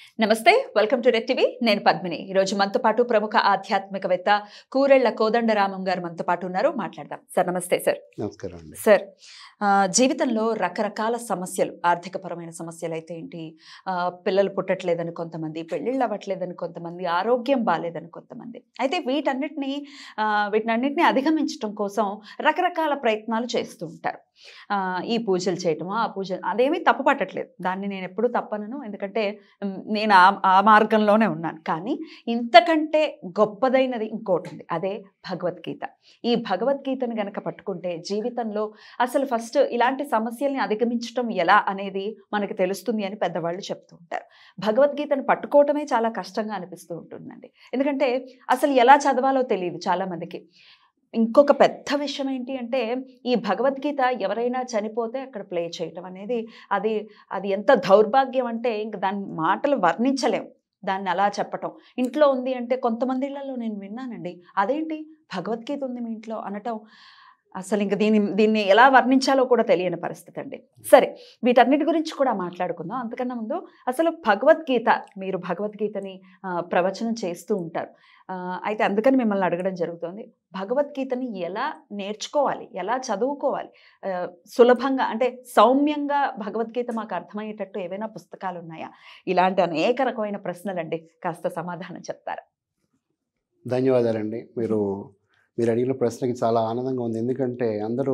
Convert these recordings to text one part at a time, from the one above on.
నమస్తే welcome to red TV నేను పద్మిని ఈరోజు మనతో పాటు ప్రముఖ ఆధ్యాత్మికవేత్త కూరెళ్ల కోదండరామం గారు మనతో పాటు ఉన్నారు మాట్లాడదాం సార్ నమస్తే సార్ నమస్కారం అండి సార్ ఆ, జీవితంలో రకరకాల సమస్యలు ఆర్థికపరమైన సమస్యలు అయితే ఏంటి ఆ, పిల్లలు పుట్టట్లేదని కొంతమంది పెళ్ళిళ్ళు అవ్వట్లేదని కొంతమంది ఆరోగ్యం బాగాలేదని కొంతమంది అయితే వీటన్నిటిని ఆ, వీటన్నిటిని అధిగమించడం కోసం రకరకాల ప్రయత్నాలు చేస్తూ ఉంటారు ఆ, ఈ పూజలు చేయటము ఆ పూజ అదేమీ తప్పు పట్టట్లేదు దాన్ని నేను ఎప్పుడూ తప్పనను ఎందుకంటే ఉమ్, నేను ఆ ఆ మార్గంలోనే ఉన్నాను కానీ ఇంతకంటే గొప్పదైనది ఇంకోటి ఉంది అదే భగవద్గీత ఈ భగవద్గీతను గనక పట్టుకుంటే జీవితంలో అసలు ఫస్ట్ ఇలాంటి సమస్యల్ని అధిగమించడం ఎలా అనేది మనకి తెలుస్తుంది అని పెద్దవాళ్ళు చెప్తూ ఉంటారు భగవద్గీతను పట్టుకోవటమే చాలా కష్టంగా అనిపిస్తూ ఉంటుందండి ఎందుకంటే అసలు ఎలా చదవాలో తెలియదు చాలామందికి ఇంకొక పెద్ద విషయం ఏంటి అంటే ఈ భగవద్గీత ఎవరైనా చనిపోతే అక్కడ ప్లే చేయటం అనేది అది అది ఎంత దౌర్భాగ్యం అంటే ఇంక దాని మాటలు వర్ణించలేం దాన్ని అలా చెప్పటం ఇంట్లో ఉంది అంటే కొంతమంది ఇళ్లలో నేను విన్నానండి అదేంటి భగవద్గీత ఉంది మీ ఇంట్లో అనటం అసలు ఇంక దీన్ని దీన్ని ఎలా వర్ణించాలో కూడా తెలియని పరిస్థితి అండి సరే వీటన్నిటి గురించి కూడా మాట్లాడుకుందాం అంతకన్నా ముందు అసలు భగవద్గీత మీరు భగవద్గీతని ఆ, ప్రవచనం చేస్తూ ఉంటారు ఆ, అయితే అందుకని మిమ్మల్ని అడగడం జరుగుతుంది భగవద్గీతని ఎలా నేర్చుకోవాలి ఎలా చదువుకోవాలి ఆ, సులభంగా అంటే సౌమ్యంగా భగవద్గీత మాకు అర్థమయ్యేటట్టు ఏవైనా పుస్తకాలు ఉన్నాయా ఇలాంటి అనేక రకమైన ప్రశ్నలండి కాస్త సమాధానం చెప్తారా ధన్యవాదాలండి మీరు మీరు అడిగిన ప్రశ్నకి చాలా ఆనందంగా ఉంది ఎందుకంటే అందరూ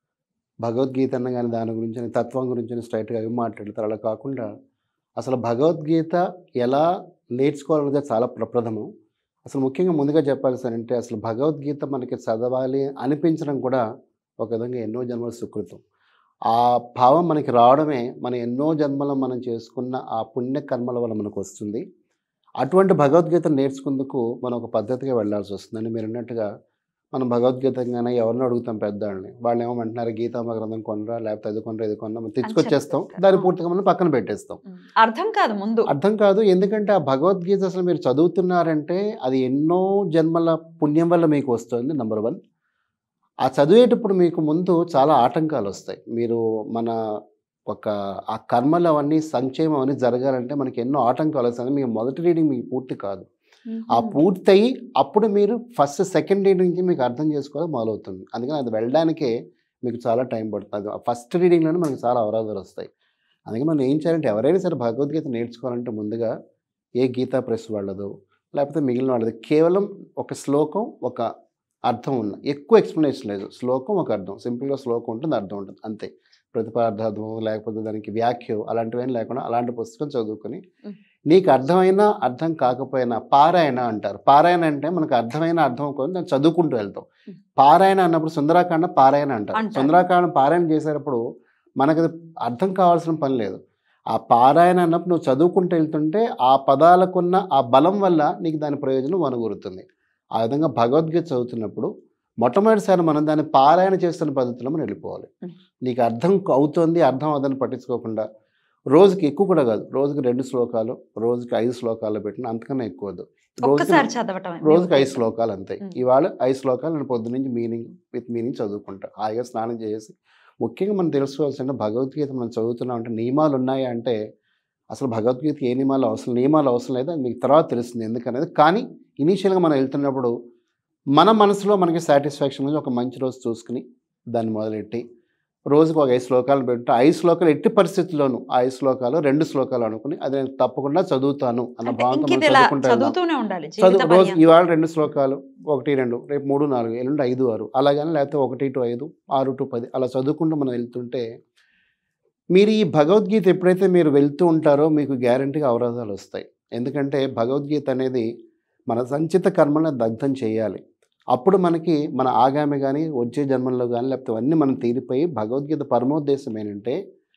భగవద్గీత అన్న కానీ దాని గురించి తత్వం గురించి స్ట్రైట్గా అవి మాట్లాడతారు అలా కాకుండా అసలు భగవద్గీత ఎలా నేర్చుకోవాలనేది చాలా ప్రప్రథమం అసలు ముఖ్యంగా ముందుగా చెప్పాల్సి అంటే అసలు భగవద్గీత మనకి చదవాలి అనిపించడం కూడా ఒక విధంగా ఎన్నో జన్మల సుకృతం ఆ భావం మనకి రావడమే మన ఎన్నో జన్మలు మనం చేసుకున్న ఆ పుణ్య కర్మల వల్ల మనకు వస్తుంది అటువంటి భగవద్గీత నేర్చుకుందుకు మనం ఒక పద్ధతిగా వెళ్ళాల్సి వస్తుందండి మీరు అన్నట్టుగా మనం భగవద్గీత కానీ ఎవరిని అడుగుతాం పెద్దవాళ్ళని వాళ్ళు ఏమో అంటున్నారు గీతామ గ్రంథం కొనరా లేకపోతే అది కొనరా ఇది కొనరా మనం తెచ్చుకొచ్చేస్తాం చెప్తారు. దాన్ని పూర్తిగా మనం పక్కన పెట్టేస్తాం అర్థం కాదు ముందు అర్థం కాదు ఎందుకంటే ఆ భగవద్గీత అసలు మీరు చదువుతున్నారంటే అది ఎన్నో జన్మల పుణ్యం వల్ల మీకు వస్తుంది నెంబర్ వన్ ఆ చదివేటప్పుడు మీకు ముందు చాలా ఆటంకాలు వస్తాయి మీరు మన ఒక ఆ కర్మలు అవన్నీ సంక్షేమం అవన్నీ జరగాలంటే మనకి ఎన్నో ఆటంకాలు వస్తాయి మీకు మొదటి రీడింగ్ మీకు పూర్తి కాదు ఆ పూర్తయి అప్పుడు మీరు ఫస్ట్ సెకండ్ రీడింగ్ నుంచి మీకు అర్థం చేసుకోవడం మొదలవుతుంది అందుకని అది వెళ్ళడానికే మీకు చాలా టైం పడుతుంది అది ఫస్ట్ రీడింగ్లోనే మనకు చాలా అవరోధాలు వస్తాయి అందుకే మనం ఏం చేయాలంటే ఎవరైనా సరే భగవద్గీత నేర్చుకోవాలంటే ముందుగా ఏ గీతా ప్రెస్ వాళ్ళదో లేకపోతే మిగిలిన వాళ్ళది కేవలం ఒక శ్లోకం ఒక అర్థం ఉన్న ఎక్కువ ఎక్స్ప్లెనేషన్ లేదు శ్లోకం ఒక అర్థం సింపుల్గా శ్లోకం ఉంటుంది అర్థం ఉంటుంది అంతే ప్రతిపార్థం లేకపోతే దానికి వ్యాఖ్య అలాంటివేం లేకుండా అలాంటి పుస్తకం చదువుకొని Mm. నీకు అర్థమైనా అర్థం కాకపోయినా పారాయణ అంటారు పారాయణ అంటే మనకు అర్థమైన అర్థం కొన్ని దాన్ని చదువుకుంటూ వెళ్తాం Mm. పారాయణ అన్నప్పుడు సుందరాకాండ పారాయణ అంటారు అంటారు. సుందరాకాండ పారాయణ చేసేటప్పుడు మనకు అది అర్థం కావాల్సిన పని లేదు ఆ పారాయణ అన్నప్పుడు నువ్వు చదువుకుంటూ వెళ్తుంటే ఆ పదాలకున్న ఆ బలం వల్ల నీకు దాని ప్రయోజనం వనగూరుతుంది ఆ విధంగా భగవద్గీత చదువుతున్నప్పుడు మొట్టమొదటిసారి మనం దాన్ని పారాయణ చేస్తున్న పద్ధతిలో మనం వెళ్ళిపోవాలి Mm. నీకు అర్థం అవుతుంది అర్థం అవుదని పట్టించుకోకుండా రోజుకి ఎక్కువ కూడా కాదు రోజుకి రెండు శ్లోకాలు రోజుకి ఐదు శ్లోకాలు పెట్టిన అంతకన్నా ఎక్కువ వద్దు రోజుకి ఒక్కసారి చదవటం రోజుకి ఐదు శ్లోకాలు అంతే Mm. ఇవాళ ఐదు శ్లోకాలు నేను పొద్దు నుంచి మీనింగ్ విత్ మీనింగ్ చదువుకుంటా హాయిగా స్నానం చేసి ముఖ్యంగా మనం తెలుసుకోవాల్సిన భగవద్గీత మనం చదువుతున్నాం అంటే నియమాలు ఉన్నాయా అంటే అసలు భగవద్గీతకి ఏ నియమాలు అవసరం నియమాలు అవసరం లేదు అది మీకు తర్వాత తెలుస్తుంది ఎందుకనేది కానీ ఇనీషియల్గా మనం వెళ్తున్నప్పుడు మన మనసులో మనకి సాటిస్ఫాక్షన్ నుంచి ఒక మంచి రోజు చూసుకుని దాన్ని మొదలెట్టి రోజుకు ఒక ఐదు శ్లోకాలు పెట్టు ఐదు శ్లోకాలు ఎట్టి పరిస్థితుల్లోనూ ఆ ఐదు శ్లోకాలు రెండు శ్లోకాలు అనుకుని అది నేను తప్పకుండా చదువుతాను అన్న అంటే భావంతో ఇంక మనం ఇది ఇలా చదువుకుంటూ వెళ్దాం. చదువుతూనే ఉండాలి జీవిత చదువు రోజు పర్యంతం. ఇవాళ రెండు శ్లోకాలు ఒకటి రెండు రేపు మూడు నాలుగు ఎల్లుండి ఐదు ఆరు అలాగని లేకపోతే ఒకటి టు ఐదు ఆరు టు పది అలా చదువుకుంటూ మనం వెళ్తుంటే మీరు ఈ భగవద్గీత ఎప్పుడైతే మీరు వెళ్తూ ఉంటారో మీకు గ్యారంటీగా అవరోధాలు వస్తాయి ఎందుకంటే భగవద్గీత అనేది మన సంచిత కర్మలను దగ్ధం చేయాలి అప్పుడు మనకి మన ఆగామి కానీ వచ్చే జన్మల్లో కానీ లేకపోతే అన్నీ మనం తీరిపోయి భగవద్గీత పరమోద్దేశం ఏంటంటే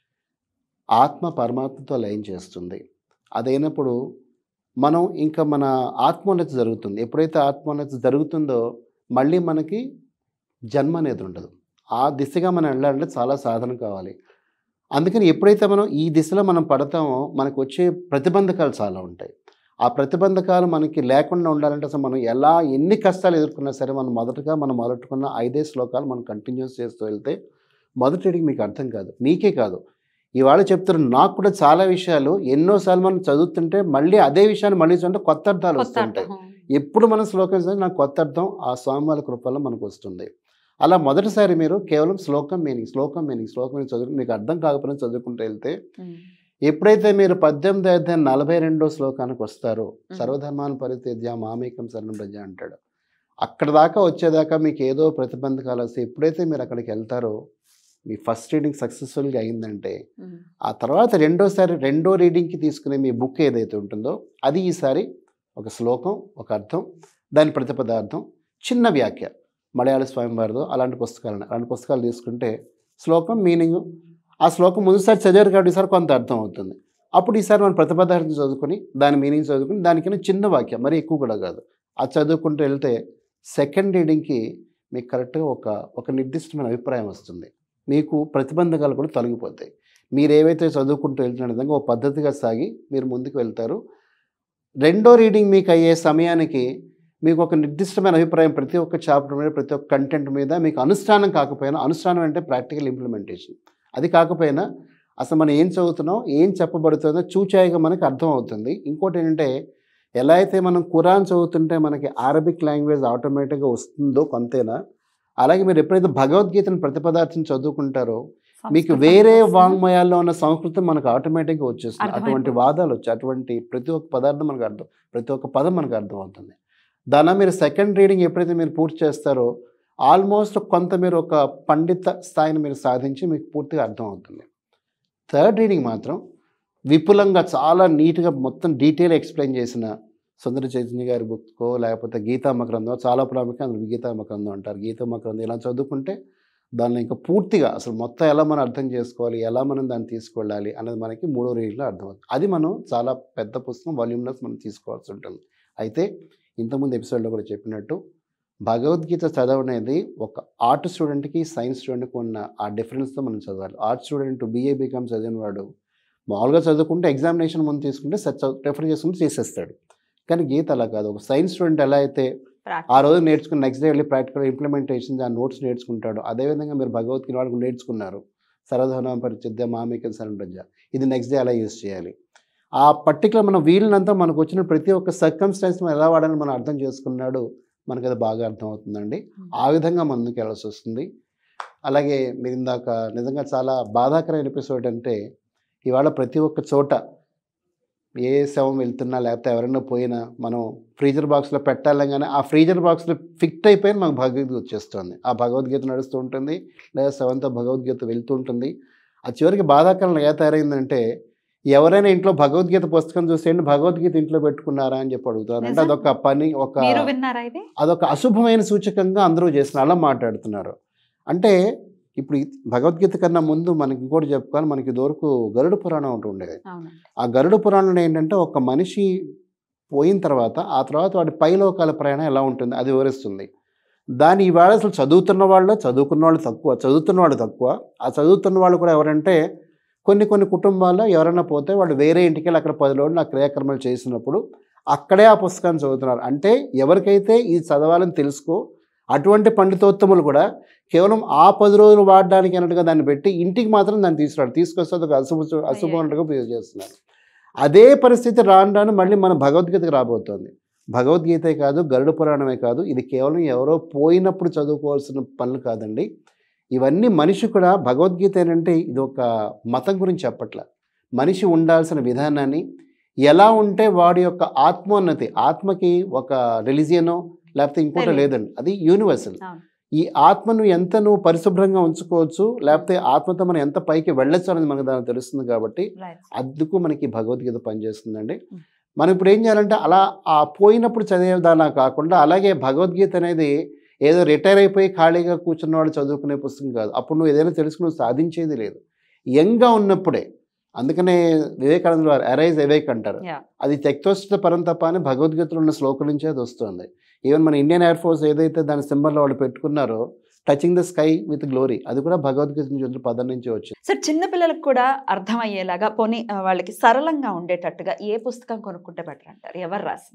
ఆత్మ పరమాత్మతో లయం చేస్తుంది అదైనప్పుడు మనం ఇంకా మన ఆత్మోన్నతి జరుగుతుంది ఎప్పుడైతే ఆత్మోన్నతి జరుగుతుందో మళ్ళీ మనకి జన్మ అనేది ఉండదు ఆ దిశగా మనం వెళ్ళాలంటే చాలా సాధన కావాలి అందుకని ఎప్పుడైతే మనం ఈ దిశలో మనం పడతామో మనకు వచ్చే ప్రతిబంధకాలు చాలా ఉంటాయి ఆ ప్రతిబంధకాలు మనకి లేకుండా ఉండాలంటే అసలు మనం ఎలా ఎన్ని కష్టాలు ఎదుర్కొన్నా సరే మనం మొదటగా మనం మొదలుకున్న ఐదే శ్లోకాలు మనం కంటిన్యూస్ చేస్తూ వెళ్తే మొదటికి మీకు అర్థం కాదు మీకే కాదు ఇవాళ చెప్తున్నారు నాకు కూడా చాలా విషయాలు ఎన్నోసార్లు మనం చదువుతుంటే మళ్ళీ అదే విషయాన్ని మళ్ళీ చూడంటే కొత్త అర్థాలు కొత్త వస్తుంటాయి అర్థం. ఎప్పుడు మనం శ్లోకం చదివితే నాకు కొత్త అర్థం ఆ స్వామివారి కృపల్లో మనకు వస్తుంది అలా మొదటిసారి మీరు కేవలం శ్లోకం మీనింగ్ శ్లోకం మీనింగ్ శ్లోకం మీనింగ్ చదువు మీకు అర్థం కాకపోయినా చదువుకుంటూ వెళ్తే ఉమ్. ఎప్పుడైతే మీరు పద్దెనిమిది అధ్యాయం నలభై రెండో శ్లోకానికి వస్తారో మ్మ్. సర్వధర్మాన్ని పరిత్యజ్య మామేకం శరణం ప్రజ అంటాడు అక్కడ దాకా వచ్చేదాకా మీకు ఏదో ప్రతిబంధకాలు వస్తే ఎప్పుడైతే మీరు అక్కడికి వెళ్తారో మీ ఫస్ట్ రీడింగ్ సక్సెస్ఫుల్గా అయిందంటే ఉమ్. ఆ తర్వాత రెండోసారి రెండో రీడింగ్కి తీసుకునే మీ బుక్ ఏదైతే ఉంటుందో అది ఈసారి ఒక శ్లోకం ఒక అర్థం దాని ప్రతిపదార్థం చిన్న వ్యాఖ్య మలయాళ స్వామి వారిదో అలాంటి పుస్తకాలు అలాంటి పుస్తకాలు తీసుకుంటే శ్లోకం మీనింగ్ ఆ శ్లోకం ముందుసారి చదివారు కాబట్టి ఈసారి కొంత అర్థం అవుతుంది అప్పుడు ఈసారి మనం ప్రతిపదార్థం చదువుకొని దాని మీనింగ్ చదువుకుని దానికన్నా చిన్న వాక్యం మరి ఎక్కువ కూడా కాదు అది చదువుకుంటూ వెళ్తే సెకండ్ రీడింగ్కి మీకు కరెక్ట్గా ఒక ఒక నిర్దిష్టమైన అభిప్రాయం వస్తుంది మీకు ప్రతిబంధకాలు కూడా తొలగిపోతాయి మీరు ఏవైతే చదువుకుంటూ వెళ్తున్న విధంగా ఒక పద్ధతిగా సాగి మీరు ముందుకు వెళ్తారు రెండో రీడింగ్ మీకు అయ్యే సమయానికి మీకు ఒక నిర్దిష్టమైన అభిప్రాయం ప్రతి ఒక్క చాప్టర్ మీద ప్రతి ఒక్క కంటెంట్ మీద మీకు అనుష్ఠానం కాకపోయినా అనుష్ఠానం అంటే ప్రాక్టికల్ ఇంప్లిమెంటేషన్ అది కాకపోయినా అసలు మనం ఏం చదువుతున్నాం ఏం చెప్పబడుతుందో చూచాయిగా మనకు అర్థం అవుతుంది ఇంకోటి ఏంటంటే ఎలా అయితే మనం ఖురాన్ చదువుతుంటే మనకి అరబిక్ లాంగ్వేజ్ ఆటోమేటిక్గా వస్తుందో కొంతేనా అలాగే మీరు ఎప్పుడైతే భగవద్గీతను ప్రతిపదార్థం చదువుకుంటారో మీకు సంస్కృతం వేరే వస్తుందా? వాంగ్మయాల్లో ఉన్న సంస్కృతం మనకు ఆటోమేటిక్గా వచ్చేస్తుంది అర్థమైపోతుంది. అటువంటి వాదాలు వచ్చి అటువంటి ప్రతి ఒక్క పదార్థం మనకు అర్థం ప్రతి ఒక్క పదం మనకు అర్థం అవుతుంది దాని మీరు సెకండ్ రీడింగ్ ఎప్పుడైతే మీరు పూర్తి చేస్తారో ఆల్మోస్ట్ కొంత మీరు ఒక పండిత స్థాయిని మీరు సాధించి మీకు పూర్తిగా అర్థం అవుతుంది థర్డ్ రీడింగ్ మాత్రం విపులంగా చాలా నీట్గా మొత్తం డీటెయిల్ ఎక్స్ప్లెయిన్ చేసిన సుందర చైతన్య గారి బుక్కో లేకపోతే గీతామ గ్రంథం చాలా ప్రాముఖ్యం అందులో గీతామ గ్రంథం అంటారు గీతామ గ్రంథం ఇలా చదువుకుంటే దాన్ని ఇంకా పూర్తిగా అసలు మొత్తం ఎలా మనం అర్థం చేసుకోవాలి ఎలా మనం దాన్ని తీసుకెళ్ళాలి అనేది మనకి మూడో రీడింగ్లో అర్థమవుతుంది అది మనం చాలా పెద్ద పుస్తకం వాల్యూమ్నెస్ మనం తీసుకోవాల్సి ఉంటుంది అయితే ఇంతకుముందు ఎపిసోడ్లో కూడా చెప్పినట్టు భగవద్గీత చదవనేది ఒక ఆర్ట్ స్టూడెంట్కి సైన్స్ స్టూడెంట్కి ఉన్న ఆ డిఫరెన్స్తో మనం చదవాలి ఆర్ట్ స్టూడెంట్ బీఏ బీకామ్ చదివిన వాడు మామూలుగా చదువుకుంటే ఎగ్జామినేషన్ ముందు తీసుకుంటే రెఫర్ చేసుకుంటే చేసేస్తాడు కానీ గీత అలా కాదు ఒక సైన్స్ స్టూడెంట్ ఎలా అయితే ఆ రోజు నేర్చుకుని నెక్స్ట్ డే వెళ్ళి ప్రాక్టికల్ ఇంప్లిమెంటేషన్ ఆ నోట్స్ నేర్చుకుంటాడు అదేవిధంగా మీరు భగవద్గీత వాళ్ళకు నేర్చుకున్నారు సరధనం పరిచిద్య మామిక సరంజ ఇది నెక్స్ట్ డే ఎలా యూజ్ చేయాలి ఆ పర్టికులర్ మన వీళ్ళనంతా మనకు వచ్చిన ప్రతి ఒక్క సర్కమ్స్టాన్స్ ఎలా వాడాలని మనం అర్థం చేసుకున్నాడు మనకు అది బాగా అర్థమవుతుందండి ఆ విధంగా ముందుకు వెళ్ళాల్సి వస్తుంది అలాగే మీరు ఇందాక నిజంగా చాలా బాధాకరమైన ఎపిసోడ్ అంటే ఇవాళ ప్రతి ఒక్క చోట ఏ శవం వెళ్తున్నా లేకపోతే ఎవరైనా పోయినా మనం ఫ్రీజర్ బాక్స్లో పెట్టాలని ఆ ఫ్రీజర్ బాక్స్లో ఫిక్ట్ అయిపోయి మనకు భగవద్గీత వచ్చేస్తుంది ఆ భగవద్గీత నడుస్తూ ఉంటుంది లేదా శవంతో భగవద్గీత వెళ్తూ ఉంటుంది ఆ చివరికి బాధాకరంగా ఎలా తయారైందంటే ఎవరైనా ఇంట్లో భగవద్గీత పుస్తకం చూసేయండి భగవద్గీత ఇంట్లో పెట్టుకున్నారా అని చెప్పి అడుగుతారు అంటే నిజం? అదొక పని ఒక మీరు విన్నారా ఇది అదొక అశుభమైన సూచకంగా అందరూ చేస్తున్నారు అలా మాట్లాడుతున్నారు అంటే ఇప్పుడు ఈ భగవద్గీత కన్నా ముందు మనకి ఇంకోటి చెప్పుకోవాలి మనకి ఇదివరకు గరుడ పురాణం ఒకటి ఉండేది అవునండి ఆ గరుడ పురాణంలో ఏంటంటే ఒక మనిషి పోయిన తర్వాత ఆ తర్వాత వాడి పైలోకాల ప్రయాణం ఎలా ఉంటుంది అది వివరిస్తుంది దాని ఈవేళ అసలు చదువుతున్న వాళ్ళు చదువుకున్న వాళ్ళు తక్కువ చదువుతున్న వాళ్ళు తక్కువ ఆ చదువుతున్న వాళ్ళు కూడా ఎవరంటే కొన్ని కొన్ని కుటుంబాల్లో ఎవరైనా పోతే వాళ్ళు వేరే ఇంటికి వెళ్ళి అక్కడ పది రోజులు ఆ క్రియాకర్మలు చేసినప్పుడు అక్కడే ఆ పుస్తకాన్ని చదువుతున్నారు అంటే ఎవరికైతే ఇది చదవాలని తెలుసుకో అటువంటి పండితోత్తములు కూడా కేవలం ఆ పది రోజులు వాడడానికి అన్నట్టుగా దాన్ని పెట్టి ఇంటికి మాత్రం దాన్ని తీసుకురాడు తీసుకొస్తే అదొక అశుభ అశుభం అన్నట్టుగా యూజ్ చేస్తున్నారు అదే పరిస్థితి రాను రాను మళ్ళీ మన భగవద్గీతకు రాబోతోంది భగవద్గీతే కాదు గరుడ పురాణమే కాదు ఇది కేవలం ఎవరో పోయినప్పుడు చదువుకోవాల్సిన పనులు కాదండి ఇవన్నీ మనిషి కూడా భగవద్గీత ఏంటంటే ఇది ఒక మతం గురించి చెప్పట్ల మనిషి ఉండాల్సిన విధానాన్ని ఎలా ఉంటే వాడి యొక్క ఆత్మోన్నతి ఆత్మకి ఒక రిలీజియనో లేకపోతే ఇంకోటి తెలియదు. లేదండి అది యూనివర్సల్ అవును. ఈ ఆత్మను ఎంత నువ్వు పరిశుభ్రంగా ఉంచుకోవచ్చు లేకపోతే ఆత్మతో మనం ఎంత పైకి వెళ్ళొచ్చు అనేది మనకు దానికి తెలుస్తుంది కాబట్టి రైట్ అందుకు మనకి భగవద్గీత పనిచేస్తుందండి Mm. మనం ఇప్పుడు ఏం చేయాలంటే అలా ఆ పోయినప్పుడు చదివేదానా కాకుండా అలాగే భగవద్గీత అనేది ఏదో రిటైర్ అయిపోయి ఖాళీగా కూర్చున్నవాడు చదువుకునే పుస్తకం కాదు అప్పుడు నువ్వు ఏదైనా తెలుసుకుని నువ్వు సాధించేది లేదు యంగ్గా ఉన్నప్పుడే అందుకనే వివేకానంద వారు అరైజ్ ఎవేక్ అంటారు Yeah. అది తెక్తోష్ట పరంతప అని భగవద్గీతలో ఉన్న శ్లోకం నుంచే అది వస్తుంది ఈవెన్ మన ఇండియన్ ఎయిర్ ఫోర్స్ ఏదైతే దాని సింబల్లో వాళ్ళు పెట్టుకున్నారో touching the sky with glory అది కూడా భగవద్గీత నుంచి వచ్చిన పదం నుంచి వచ్చింది సార్ చిన్న పిల్లలకు కూడా అర్థమయ్యేలాగా పోనీ ఆ, వాళ్ళకి సరళంగా ఉండేటట్టుగా ఏ పుస్తకం కొనుక్కుంటే బెటర్ అంటారు ఎవరు రాసింది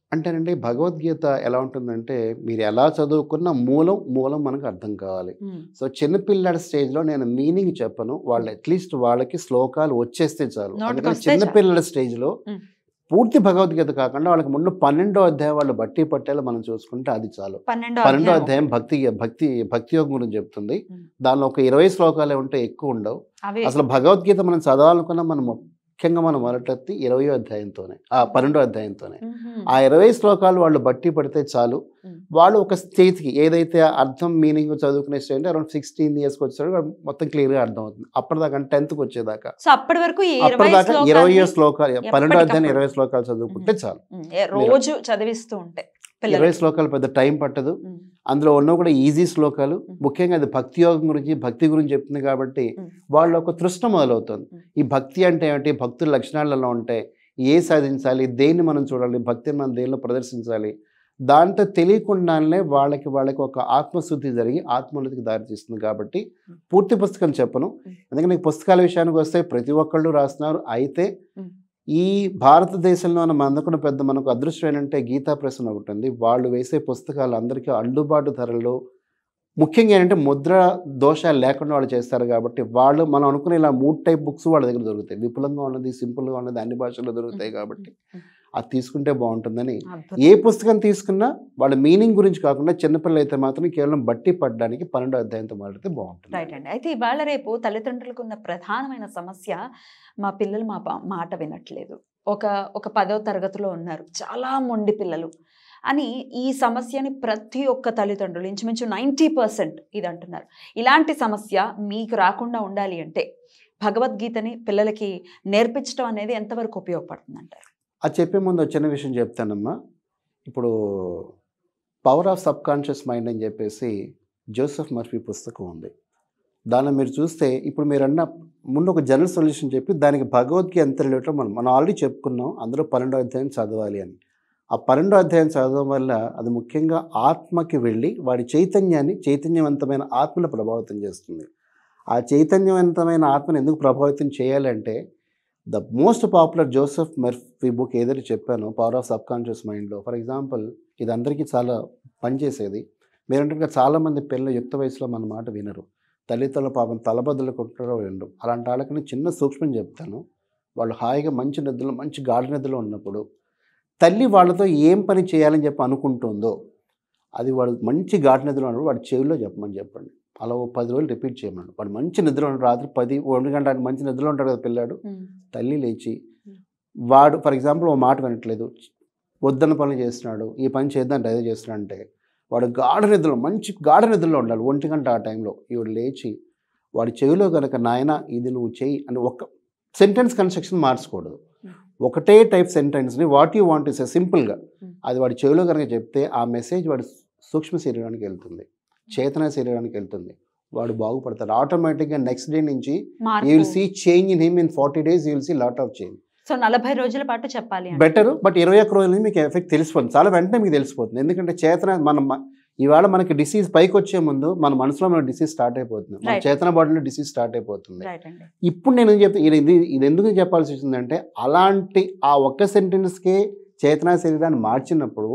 అంటేనండి భగవద్గీత ఎలా ఉంటుందంటే మీరు ఎలా చదువుకున్న మూలం మూలం మనకు అర్థం కావాలి ఉమ్, సో చిన్నపిల్లల స్టేజ్లో నేను మీనింగ్ చెప్పను వాళ్ళు అట్లీస్ట్ వాళ్ళకి శ్లోకాలు వచ్చేస్తే చాలు నోటికి అందుకని వస్తే చాలు. చిన్నపిల్లల స్టేజ్లో ఉమ్. పూర్తి భగవద్గీత కాకుండా వాళ్ళకి ముందు పన్నెండో అధ్యాయం వాళ్ళు బట్టి పట్టేలా మనం చూసుకుంటే అది చాలు పన్నెండో పన్నెండో అధ్యాయం అధ్యాయం భక్తి భక్తి భక్తి యోగం గురించి చెప్తుంది ఉమ్. దానిలో ఒక ఇరవై శ్లోకాలే ఉంటే ఎక్కువ ఉండవు అవి అసలు భగవద్గీత మనం చదవాలనుకున్న మనం ముఖ్యంగా మనం మొదటెత్తి ఇరవయో అధ్యాయంతోనే ఆ పన్నెండో అధ్యాయంతోనే ఉహుం, ఆ ఇరవై శ్లోకాలు వాళ్ళు బట్టి పడితే చాలు ఉమ్. వాళ్ళు ఒక స్టేజ్కి ఏదైతే అర్థం మీనింగ్ చదువుకునే స్టేజ్ అంటే అరౌండ్ సిక్స్టీన్ ఇయర్స్కి వచ్చాడు వాడు మొత్తం క్లియర్గా అర్థం అవుతుంది అప్పటిదాకా టెన్త్కి వచ్చేదాకా సో అప్పటి వరకు ఈ ఇరవై అప్పటిదాకా ఇరవై శ్లోకాల్ని, శ్లోకాలు పన్నెండో అధ్యాయం ఎప్పటికప్పుడు. ఇరవై శ్లోకాలు చదువుకుంటే చాలు ఉమ్, ఏ రోజు చదివిస్తూ ఉంటే ఇరవై పిల్లలకి శ్లోకాలు పెద్ద టైం పట్టదు ఉమ్, అందులో ఉన్న కూడా ఈజీ శ్లోకాలు మ్మ్. ముఖ్యంగా అది భక్తి యోగం గురించి భక్తి గురించి చెప్తుంది కాబట్టి మ్మ్. వాళ్ళ ఒక తృష్ణ మొదలవుతుంది మ్మ్. ఈ భక్తి అంటే ఏమిటి భక్తుల లక్షణాలు ఎలా ఉంటాయి ఏ సాధించాలి దేన్ని మనం చూడాలి భక్తిని మనం దేనిలో ప్రదర్శించాలి దాంతో తెలియకుండానే వాళ్ళకి వాళ్ళకి ఒక ఆత్మశుద్ధి జరిగి ఆత్మోన్నతికి దారితీస్తుంది కాబట్టి మ్మ్. పూర్తి పుస్తకం చెప్పను మ్మ్. ఎందుకంటే ఈ పుస్తకాల విషయానికి వస్తే ప్రతి ఒక్కళ్ళు రాస్తున్నారు అయితే మ్మ్. ఈ భారతదేశంలో మన అందుకున్న పెద్ద మనకు అదృష్టం ఏంటంటే గీతా ప్రెస్ అని ఒకటి ఉంది వాళ్ళు వేసే పుస్తకాలు అందరికీ అందుబాటు ధరల్లో ముఖ్యంగా ఏంటంటే ముద్ర దోషాలు లేకుండా వాళ్ళు చేస్తారు కాబట్టి వాళ్ళు మనం అనుకునే ఇలా మూడు టైప్ బుక్స్ వాళ్ళ దగ్గర దొరుకుతాయి విపులంగా ఉన్నది సింపుల్గా ఉన్నది అన్ని భాషల్లో దొరుకుతాయి కాబట్టి అది తీసుకుంటే బాగుంటుందని అద్భుతం. ఏ పుస్తకం తీసుకున్నా వాళ్ళ మీనింగ్ గురించి కాకుండా చిన్నపిల్లలు అయితే మాత్రం కేవలం బట్టి పడడానికి పన్నెండో అధ్యాయంతో మొదలైతే బాగుంటుంది రైట్ అండి అయితే ఇవాళ రేపు తల్లిదండ్రులకు ఉన్న ప్రధానమైన సమస్య మా పిల్లలు మా పా- మాట వినట్లేదు ఒక ఒక పదో తరగతిలో ఉన్నారు చాలా మొండి పిల్లలు అని ఈ సమస్యని ప్రతి ఒక్క తల్లిదండ్రులు ఇంచుమించు నైంటీ పర్సెంట్ ఇది అంటున్నారు ఇలాంటి సమస్య మీకు రాకుండా ఉండాలి అంటే భగవద్గీతని పిల్లలకి నేర్పించడం అనేది ఎంతవరకు ఉపయోగపడుతుంది అంటారు అది చెప్పే ముందు ఒక చిన్న విషయం చెప్తానమ్మా ఇప్పుడు power of subconscious mind అని చెప్పేసి జోసెఫ్ మర్ఫీ పుస్తకం ఉంది దానిలో మీరు చూస్తే ఇప్పుడు మీరు అన్న ముందు ఒక జనరల్ సొల్యూషన్ చెప్పి దానికి భగవద్గీత ఎంత రిలేటో మనం మనం ఆల్రెడీ చెప్పుకున్నాం అందులో పన్నెండో అధ్యాయం చదవాలి అని ఆ పన్నెండో అధ్యాయం చదవడం వల్ల అది ముఖ్యంగా ఆత్మకి వెళ్ళి వాడి చైతన్యాన్ని చైతన్యవంతమైన ఆత్మను ప్రభావితం చేస్తుంది ఆ చైతన్యవంతమైన ఆత్మను ఎందుకు ప్రభావితం చేయాలంటే the most popular Joseph Murphy book ఏదైతే చెప్పానో పవర్ ఆఫ్ సబ్ కాన్షియస్ మైండ్లో ఫర్ ఎగ్జాంపుల్ ఇది అందరికీ చాలా పనిచేసేది మీరంటే చాలామంది పిల్లలు యుక్త వయసులో మన మాట వినరు తల్లిదండ్రుల పాపం తలబద్దలు కొట్టరో వినరు అలాంటి వాళ్ళకి చిన్న సూక్ష్మం చెప్తాను వాళ్ళు హాయిగా మంచి నిద్రలో మంచి గాఢ నిద్రలో ఉన్నప్పుడు తల్లి వాళ్ళతో ఏం పని చేయాలని చెప్పి అనుకుంటుందో అది వాడు మంచి గాఢ నిద్రలో ఉన్నప్పుడు వాడి చెవిలో చెప్పమని చెప్పండి అలా ఓ పది రోజులు రిపీట్ చేయమన్నాడు వాడు మంచి నిద్రలో ఉంటాడు రాత్రి పది ఒంటి గంట మంచి నిద్రలో ఉంటాడు కదా పిల్లాడు తల్లి లేచి వాడు ఫర్ ఎగ్జాంపుల్ ఓ మాట వినట్లేదు వద్దన్న పనులు చేస్తున్నాడు ఈ పని చేద్దాం అదే చేస్తున్నాడు అంటే వాడు గాఢ నిద్రలో మంచి గాఢ నిద్రలో ఉండాలి ఒంటి గంట ఆ టైంలో ఈవిడ లేచి వాడి చెవిలో కనుక నాయన ఇది నువ్వు చెయ్యి అని ఒక సెంటెన్స్ కన్స్ట్రక్షన్ మార్చకూడదు ఒకటే టైప్ సెంటెన్స్ని వాట్ యూ వాంట్ ఇస్ సింపుల్గా అది వాడి చెవిలో కనుక చెప్తే ఆ మెసేజ్ వాడి సూక్ష్మ శరీరానికి వెళ్తుంది చేతన శరీరానికి వెళ్తుంది వాడు బాగుపడతాడు ఆటోమేటిక్గా నెక్స్ట్ డే నుంచి you will see change in him in forty days you will see lot of change so నలభై రోజుల పాటు చెప్పాలి అంటే. బెటర్ బట్ ఇరవై ఒక్క రోజుల నుంచి మీకు ఎఫెక్ట్ తెలిసిపోతుంది చాలా వెంటనే మీకు తెలిసిపోతుంది ఎందుకంటే చేతన మనం మ- ఇవాళ మనకి డిసీజ్ పైకి వచ్చే ముందు మన మనసులో మన డిసీజ్ స్టార్ట్ అయిపోతుంది మన Right. చేతన బాడీలో డిసీజ్ స్టార్ట్ అయిపోతుంది రైట్ అండి ఇప్పుడు నేను ఏం చెప్తా ఇది ఇది ఇది ఎందుకు చెప్పాల్సి వచ్చిందంటే అలాంటి ఆ ఒక్క సెంటెన్స్కే చేతనా శరీరాన్ని మార్చినప్పుడు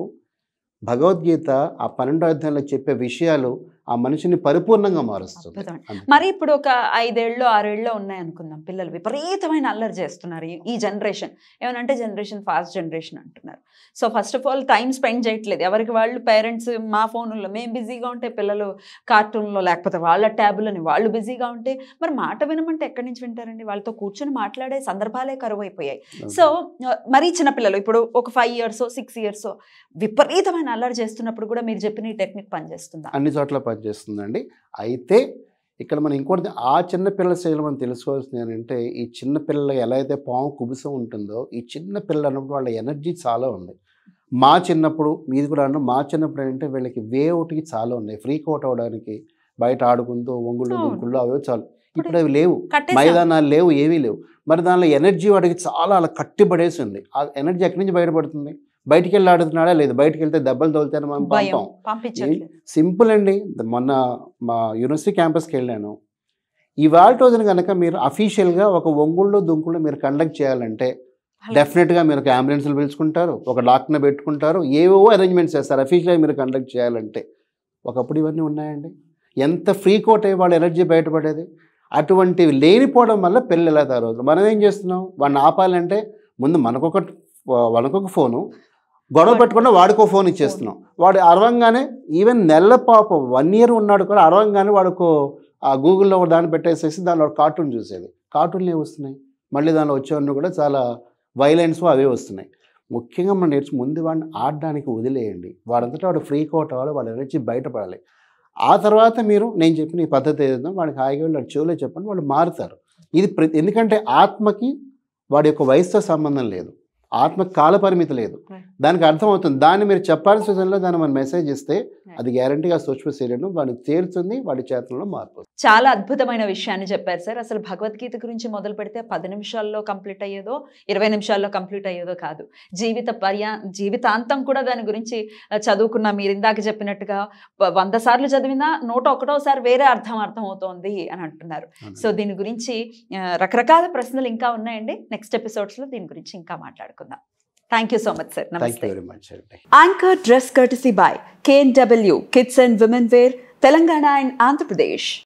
భగవద్గీత ఆ పన్నెండో అధ్యాయంలో చెప్పే విషయాలు ఆ మనిషిని పరిపూర్ణంగా మారుస్తుంది అద్భుతం. అంతే. మరి ఇప్పుడు ఒక ఐదేళ్ళు ఆరేళ్ళు ఉన్నాయి అనుకుందాం పిల్లలు విపరీతమైన అల్లరి చేస్తున్నారు ఈ- ఈ జనరేషన్ ఏమనంటే జనరేషన్ ఫాస్ట్ జనరేషన్ అంటున్నారు so first of all time spend చేయట్లేదు ఎవరికి వాళ్ళు పేరెంట్స్ మా ఫోన్లో మేము బిజీగా ఉంటే పిల్లలు కార్టూన్లో లేకపోతే వాళ్ళ ట్యాబులని వాళ్ళు బిజీగా ఉంటే మరి మాట వినమంటే ఎక్కడి నుంచి వింటారండి వాళ్ళతో కూర్చొని మాట్లాడే సందర్భాలే కరువు అయిపోయాయి సో ఆ, మరీ చిన్నపిల్లలు ఇప్పుడు ఒక ఫైవ్ ఇయర్స్ సిక్స్ ఇయర్స్ విపరీతమైన అల్లరి చేస్తున్నప్పుడు కూడా మీరు చెప్పిన ఈ టెక్నిక్ పనిచేస్తుందా అన్ని చోట్ల పనిచేస్తుందండి అయితే ఇక్కడ మనం ఇంకోటి ఆ చిన్న పిల్లల శైలి మనం తెలుసుకోవాల్సింది ఏంటంటే ఈ చిన్న పిల్లలు ఎలా అయితే పాము కుబుసం ఉంటుందో ఈ చిన్న పిల్లలు అన్నప్పుడు వాళ్ళ ఎనర్జీ చాలా ఉంది మా చిన్నప్పుడు మీది కూడా అన్న మా చిన్నప్పుడు ఏంటంటే వీళ్ళకి వే ఒకటికి చాలా ఉన్నాయి ఫ్రీక్ అవుట్ అవ్వడానికి బయట ఆడుకుంటూ ఒంగుళ్ళు అవును. దుంకుళ్ళు అవే చాలు ఇప్పుడు అవి లేవు కట్టేసాం మైదానాలు లేవు ఏమీ లేవు మరి దానిలో ఎనర్జీ వాడికి చాలా అలా కట్టిపడేసి ఉంది ఆ ఎనర్జీ ఎక్కడి నుంచి బయటపడుతుంది బయటికి వెళ్ళి ఆడుతున్నాడా లేదు బయటికి వెళ్తే దెబ్బలు తోలుతాయని మనం భయం పంపాం పంపించట్లేదు సింపుల్ అండి మొన్న మా యూనివర్సిటీ క్యాంపస్కి వెళ్ళాను ఇవాళ రోజున కనుక మీరు అఫీషియల్గా ఒక ఒంగుళ్ళు దుంకుళ్ళు మీరు కండక్ట్ చేయాలంటే డెఫినెట్గా మీరు ఒక అంబులెన్స్లు పిలుచుకుంటారు ఒక డాక్టర్ని పెట్టుకుంటారు ఏవేవో అరేంజ్మెంట్స్ చేస్తారు అఫీషియల్గా మీరు కండక్ట్ చేయాలంటే ఒకప్పుడు ఇవన్నీ ఉన్నాయండి ఎంత ఫ్రీ కోట్ అయ్యి వాళ్ళ ఎనర్జీ బయటపడేది అటువంటివి లేనిపోవడం వల్ల పిల్లలు ఎలా తయారవుతారు మనం ఏం చేస్తున్నాం వాడిని ఆపాలంటే ముందు మనకొక మనకొక ఫోను గొడవ పెట్టకుండా వాడికో ఫోన్ ఇచ్చేస్తున్నాం వాడు అరవంగానే ఈవెన్ నెల పాప వన్ ఇయర్ ఉన్నాడు కూడా అరవంగానే వాడుకో ఆ గూగుల్లో ఒక దాన్ని పెట్టేసేసి దానిలో కార్టూన్ చూసేది కార్టూన్లు ఏమి వస్తున్నాయి మళ్ళీ దానిలో వచ్చేవన్నీ కూడా చాలా వైలెన్స్ అవే వస్తున్నాయి ముఖ్యంగా మనం నేర్చు ముందు వాడిని ఆడడానికి వదిలేయండి వాడంతటా వాడు ఫ్రీ కోట్ అవ్వాలి వాడి ఎనర్జీ బయటపడాలి ఆ తర్వాత మీరు నేను చెప్పిన ఈ పద్ధతి ఏదైనా వాడికి హాయిగా వెళ్ళి వాడు చెవులో చెప్పండి వాళ్ళు మారుతారు ఇది ప్రతి ఎందుకంటే ఆత్మకి వాడి యొక్క వయసుతో సంబంధం లేదు ఆత్మకి కాల పరిమితి లేదు Right. దానికి అర్థమవుతుంది దాన్ని మీరు చెప్పాల్సిన విధంలో దాన్ని మనం మెసేజ్ ఇస్తే అది గ్యారంటీగా సూక్ష్మ శరీరం వాడికి తేరుతుంది వాడి చేతుల్లో మార్పు వస్తుంది. చాలా అద్భుతమైన విషయాన్ని చెప్పారు సార్ అసలు భగవద్గీత గురించి మొదలు పెడితే పది నిమిషాల్లో కంప్లీట్ అయ్యేదో ఇరవై నిమిషాల్లో కంప్లీట్ అయ్యేదో కాదు జీవిత పర్యా జీవితాంతం కూడా దాని గురించి ఆ, చదువుకున్న మీరు ఇందాక చెప్పినట్టుగా వ- వంద సార్లు చదివినా నూట ఒకటోసారి వేరే అర్థం అర్థం అవుతోంది అని అంటున్నారు సో దీని గురించి ఆ, రకరకాల ప్రశ్నలు ఇంకా ఉన్నాయండి నెక్స్ట్ ఎపిసోడ్స్లో దీని గురించి ఇంకా మాట్లాడుకుందాం thank you so much sir thank నమస్తే యూ వెరీ మచ్ అండి Anchor Dress Courtesy by KNW Kids and Women Wear, Telangana and Andhra Pradesh.